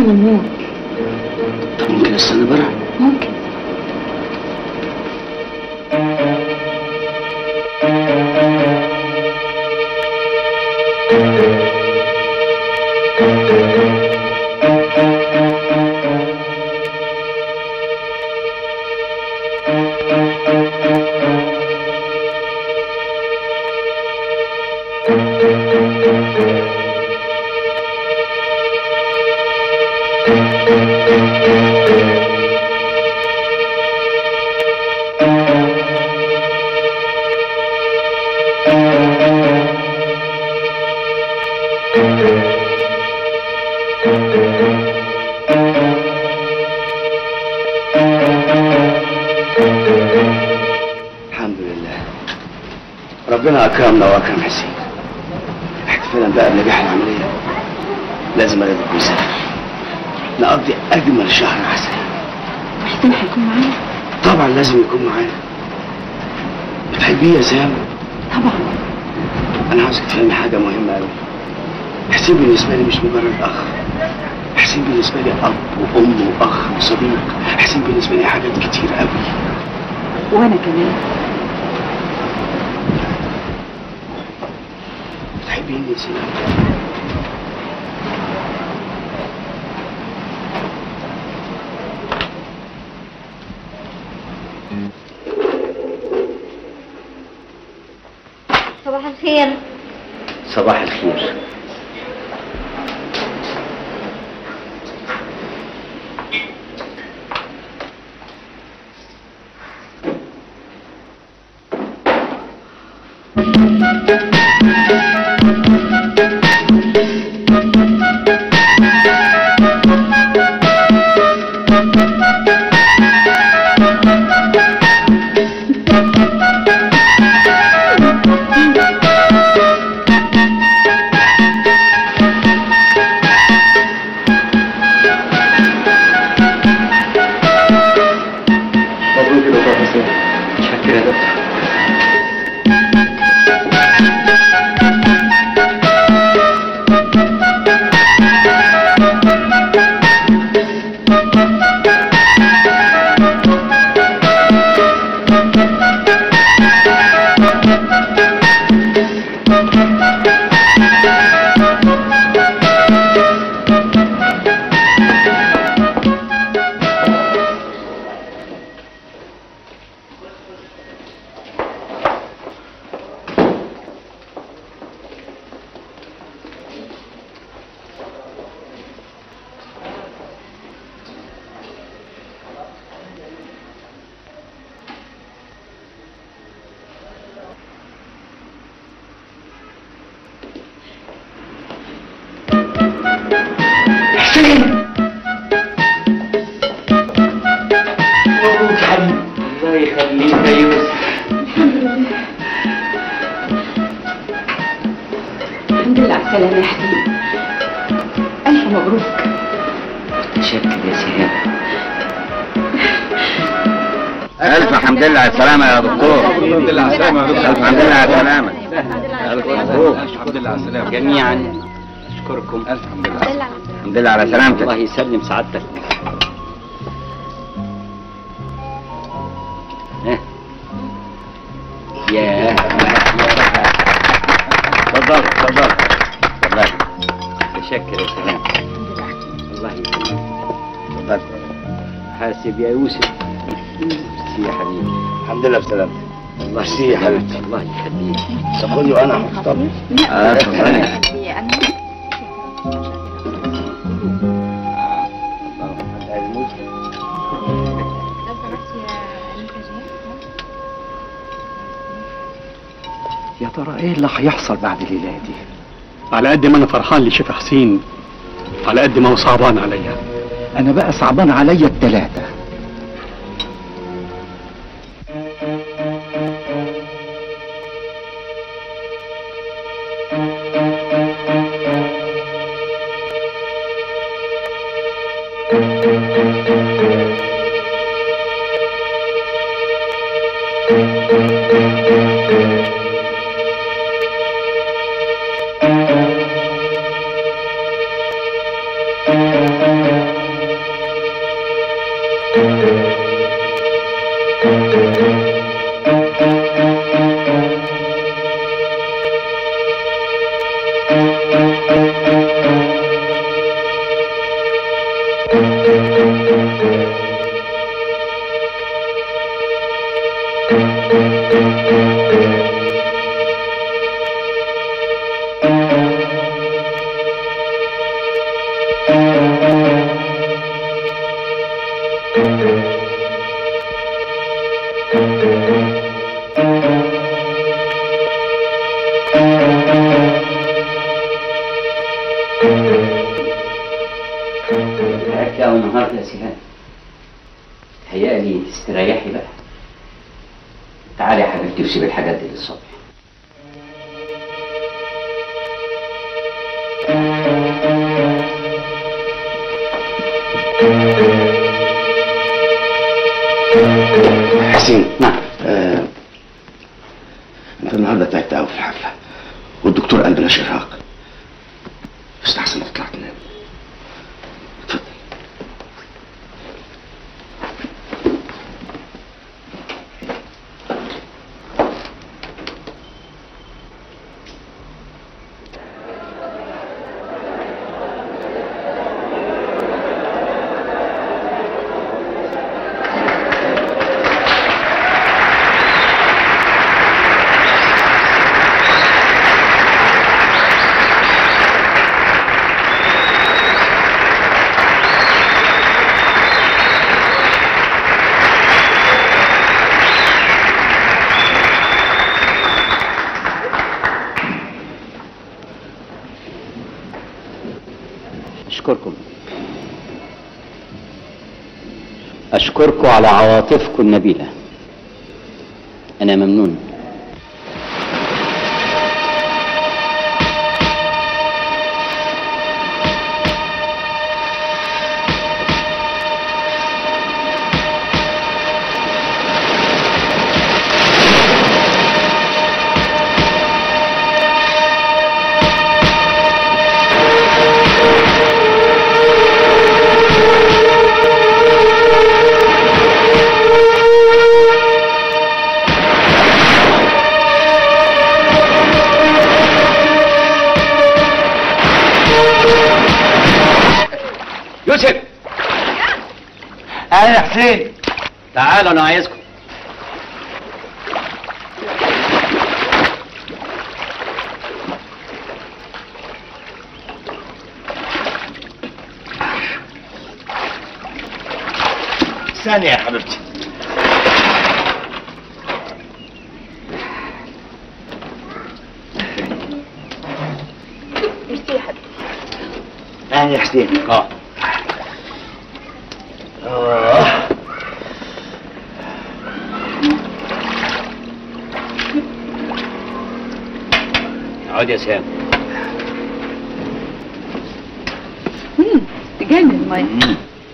ونموت طب ممكن استنى بره ممكن الحمد لله ربنا اكرمنا واكرم حسين احتفالا بقى بنجاح العمليه لازم ارد ويسافر نقضي اجمل شهر عسل حسين هيكون معانا طبعا لازم يكون معانا بتحبيه يا سام طبعا انا عاوزك تفهمي حاجه مهمه قوي حسين بالنسبه لي مش مجرد اخ حسين بالنسبه لي اب وام واخ وصديق حسين بالنسبه لي حاجات كتير قوي وانا كمان بتحبيني يا سلام صباح الخير صباح الخير مبروك يا دكتور حسين شكرا يا دكتور مبروك حبيبي الله يخليك يا يوسف الحمد لله على السلامة يا حبيبي ألف مبروك شكرا يا سهام ألف حمد لله على السلامة يا دكتور الحمد لله على السلامة يا دكتور الحمد لله على السلامة ألف مبروك الحمد لله على السلامة جميعا اشكركم ألف حمد لله الحمد لله على سلامتك الله يسلم سعادتك ها؟ ياه تفضل تفضل الله تشكر يا سلام الله يسلمك تفضل حاسب يا يوسف ميرسي يا حبيبي الحمد لله بسلامتك الله ميرسي يا حبيبتي. الله يخليك تاخدي وأنا هحطها آه اتفضلي يا أنا يا ترى ايه اللي هيحصل بعد الليله دي على قد ما انا فرحان لشيخ حسين على قد ما هو صعبان عليا انا بقى صعبان عليا التلاته Thank you. تعبت أوي النهارده يا سيهان تهيألي تستريحي بقى تعالي يا حبيبتي وسيب الحاجات دي للصبح حسين نعم آه. انت النهارده تعبت قوي في الحفله والدكتور قال بلاش ارهاق يستحسن تطلع تنام اتفضل أشكركم أشكركم على عواطفكم النبيلة أنا ممنون يوسف اهلا يا حسين تعالوا أنا عايزكم ثانية يا حبيبتي اهلا يا حسين اه آه. اقعد يا سام مم، تجنن المية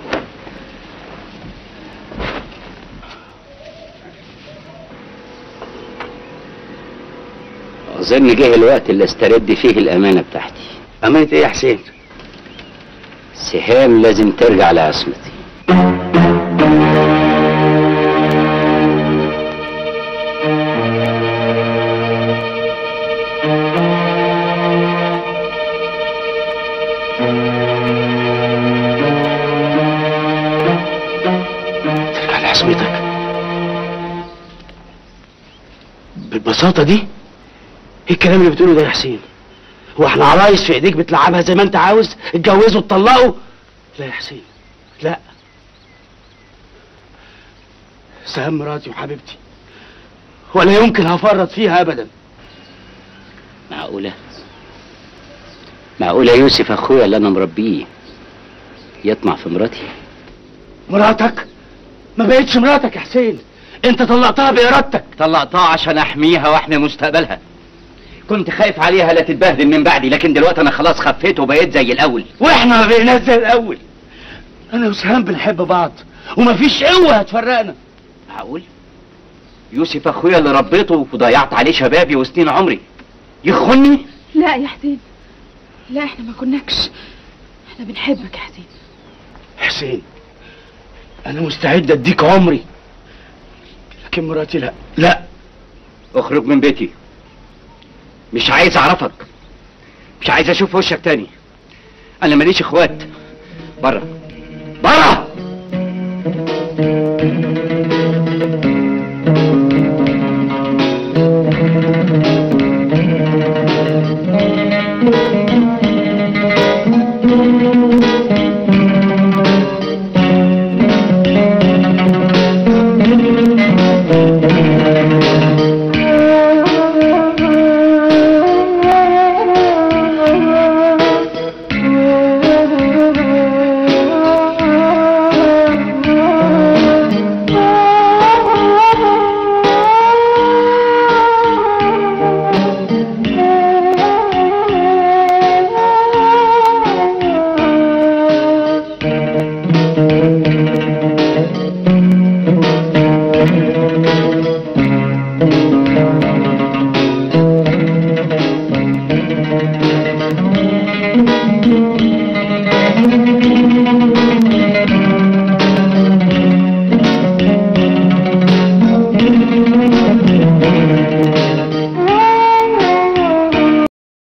أظن جه الوقت اللي استرد فيه الأمانة بتاعتي أمانة إيه يا حسين؟ سهام لازم ترجع لعصمتي ترجع لعصمتك بالبساطة دي؟ ايه الكلام اللي بتقوله ده يا حسين؟ هو احنا عرايس في ايديك بتلعبها زي ما انت عاوز؟ اتجوزوا اتطلقوا؟ لا يا حسين لا سهام مراتي وحبيبتي ولا يمكن هفرط فيها ابدا معقولة معقولة يوسف أخويا اللي أنا مربيه يطمع في مراتي مراتك ما بقتش مراتك يا حسين انت طلقتها بارادتك طلقتها عشان أحميها وأحمي مستقبلها كنت خايف عليها لا تتبهدل من بعدي لكن دلوقتي أنا خلاص خفيت وبقيت زي الأول واحنا ما بقيناش زي الاول انا وسهام بنحب بعض ومفيش قوه هتفرقنا معقول يوسف أخويا اللي ربيته وضيعت عليه شبابي وسنين عمري يخوني لا يا حسين لا احنا ما كناكش احنا بنحبك يا حسين حسين انا مستعد اديك عمري لكن مراتي لا لا اخرج من بيتي مش عايز اعرفك مش عايز اشوف وشك تاني انا ماليش اخوات بره بره